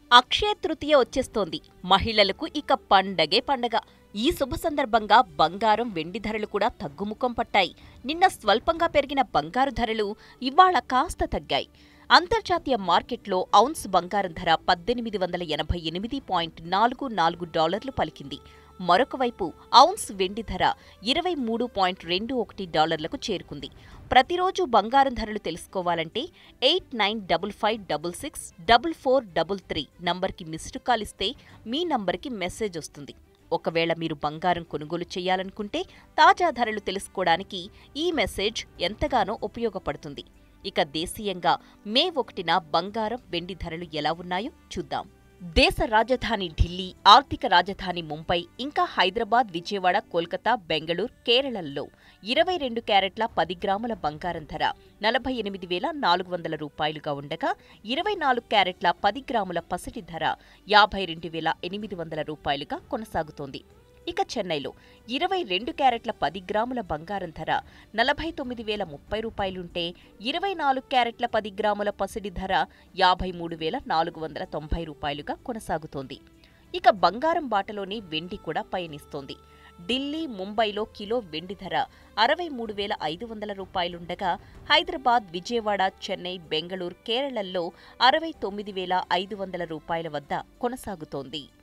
అక్షయ తృతీయ వచ్చేస్తోంది మహిళలకు ఇక పండగే పండగ ఈ శుభ సందర్భంగా బంగారం వెండి ధరలు కూడా తగ్గుముఖం పట్టాయి నిన్న స్వల్పంగా పెరిగిన బంగారు ధరలు ఇవాళ కాస్త తగ్గాయి అంతర్జాతీయ మార్కెట్లో ఔన్స్ బంగారం ధర పద్దెనిమిది వందల ఎనభై ఎనిమిది పాయింట్ నాలుగు నాలుగు డాలర్లు పలికింది మరొక వైపు ఔన్స్ వెండి ధర ఇరవై మూడు పాయింట్ రెండు ఒకటి డాలర్లకు చేరుకుంది ప్రతిరోజు బంగారం ధరలు తెలుసుకోవాలంటే eight nine double five double six double four double three నంబర్కి మిస్డ్ కాల్ ఇస్తే మీ నంబర్కి మెసేజ్ వస్తుంది ఒకవేళ మీరు బంగారం కొనుగోలు చేయాలనుకుంటే తాజా ధరలు తెలుసుకోవడానికి ఈ మెసేజ్ ఎంతగానో ఉపయోగపడుతుంది ఇక దేశీయంగా మే ఒకటిన బంగారం వెండి ధరలు ఎలా ఉన్నాయో చూద్దాం దేశ రాజధాని ఢిల్లీ ఆర్థిక రాజధాని ముంబై ఇంకా హైదరాబాద్ విజయవాడ కోల్కతా బెంగళూరు కేరళల్లో ఇరవై రెండు క్యారెట్ల పది గ్రాముల బంగారం ధర నలభై ఎనిమిది వేల నాలుగు వందల రూపాయలుగా ఉండగా ఇరవై నాలుగు క్యారెట్ల పది గ్రాముల పసిటి ధర యాభై రెండు వేల ఎనిమిది వందల రూపాయలుగా కొనసాగుతోంది ఇక చెన్నైలో ఇరవై రెండు క్యారెట్ల పది గ్రాముల బంగారం ధర నలభై తొమ్మిది వేల ముప్పై రూపాయలుంటే ఇరవై నాలుగు క్యారెట్ల పది గ్రాముల పసిడి ధర యాభై మూడు వేల నాలుగు వందల తొంభై రూపాయలుగా కొనసాగుతోంది ఇక బంగారం బాటలోనే వెండి కూడా పయనిస్తోంది ఢిల్లీ ముంబైలో కిలో వెండి ధర అరవై మూడు వేల ఐదు వందల రూపాయలుండగా హైదరాబాద్ విజయవాడ చెన్నై బెంగళూరు కేరళల్లో అరవై తొమ్మిది వేల ఐదు వందల రూపాయల వద్ద కొనసాగుతోంది